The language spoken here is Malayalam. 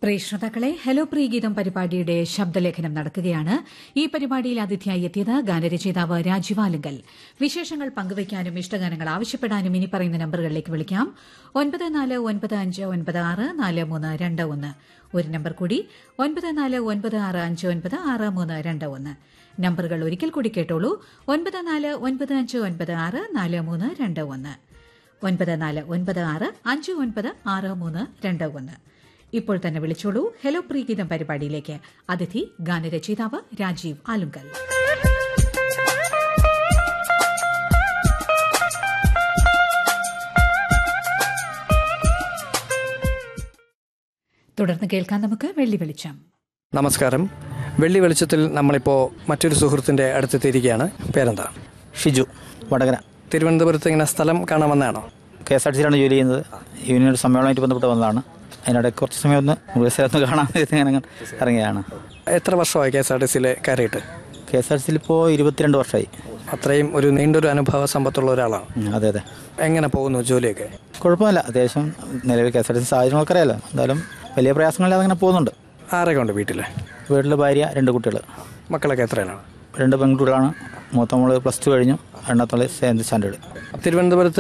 പ്രിയ ശ്രോതാക്കളെ ഹലോ പ്രിയ ഗീതം പരിപാടിയുടെ ശബ്ദലേഖനം നടക്കുകയാണ് ഈ പരിപാടിയിൽ അതിഥിയായി എത്തിയത് ഗാനരചയിതാവ് രാജീവാലുങ്കൽ വിശേഷങ്ങൾ പങ്കുവയ്ക്കാനും ഇഷ്ടഗാനങ്ങൾ ആവശ്യപ്പെടാനും ഇനി പറയുന്ന നമ്പറുകളിലേക്ക് വിളിക്കാം ഒൻപത് നാല് ഒൻപത് അഞ്ച് ഒൻപത് ആറ് നാല് മൂന്ന് രണ്ട് ഒന്ന് ഒരു നമ്പർ കൂടി ഒൻപത് നാല് ഒൻപത് ആറ് അഞ്ച് ഒൻപത് ആറ് മൂന്ന് രണ്ട് ഒന്ന് നമ്പറുകൾ ഒരിക്കൽ കൂടി കേട്ടോളൂ ഒൻപത് നാല് ഒൻപത് അഞ്ച് ഒൻപത് ആറ് നാല് മൂന്ന് രണ്ട് ഒന്ന് ഒൻപത് നാല് ഒൻപത് ആറ് അഞ്ച് ഒൻപത് ആറ് മൂന്ന് രണ്ട് ഒന്ന് ഇപ്പോൾ തന്നെ വിളിച്ചോളൂ ഹലോ പ്രീഗീതം പരിപാടിയിലേക്ക് അതിഥി ഗാനരചയിതാവ് രാജീവ് ആലുങ്കൽ തുടർന്ന് കേൾക്കാൻ നമുക്ക് വെള്ളി വെളിച്ചം നമസ്കാരം വെള്ളി വെളിച്ചത്തിൽ നമ്മളിപ്പോൾ മറ്റൊരു സുഹൃത്തിൻ്റെ അടുത്തെത്തിയിരിക്കുകയാണ് പേരെന്താ ഷിജു വടകര തിരുവനന്തപുരത്ത് ഇങ്ങനെ സ്ഥലം കാണാൻ വന്നതാണോ കെ എസ് ആർ ടി സിയിലാണ് ജോലി ചെയ്യുന്നത് യൂണിയൻ ഒരു സമ്മേളനമായിട്ട് ബന്ധപ്പെട്ട് വന്നതാണ് അതിനിടയ്ക്ക് കുറച്ച് സമയം ഒന്ന് മൃഗസ്ഥലത്ത് കാണാൻ വേണ്ടി ഞാൻ അങ്ങനെ ഇറങ്ങിയതാണ് എത്ര വർഷമായി കെ എസ് ആർ ടി സിയിൽ കയറിയിട്ട് കെ എസ് ആർ ടി സിയിൽ ഇപ്പോൾ ഇരുപത്തിരണ്ട് വർഷമായി അത്രയും ഒരു നീണ്ടൊരു അനുഭവ സമ്പത്തുള്ള ഒരാളാണ് ഉം, അതെ അതെ എങ്ങനെ പോകുന്നു ജോലിയൊക്കെ കുഴപ്പമില്ല അത്യാവശ്യം നിലവിൽ K S R T C സാഹചര്യങ്ങളൊക്കെ അറിയാലോ എന്തായാലും വലിയ പ്രയാസങ്ങളില്ലാതെ അങ്ങനെ പോകുന്നുണ്ട് ആരൊക്കെ ഉണ്ട് വീട്ടിൽ വീട്ടിൽ ഭാര്യ രണ്ട് കുട്ടികൾ മക്കളൊക്കെ എത്രയാണ് രണ്ട് പെൺകുട്ടികളാണ് മൂത്ത മോള് പ്ലസ് ടു കഴിഞ്ഞു രണ്ടാമത്തെ സെവൻത് സ്റ്റാൻഡേർഡ് തിരുവനന്തപുരത്ത്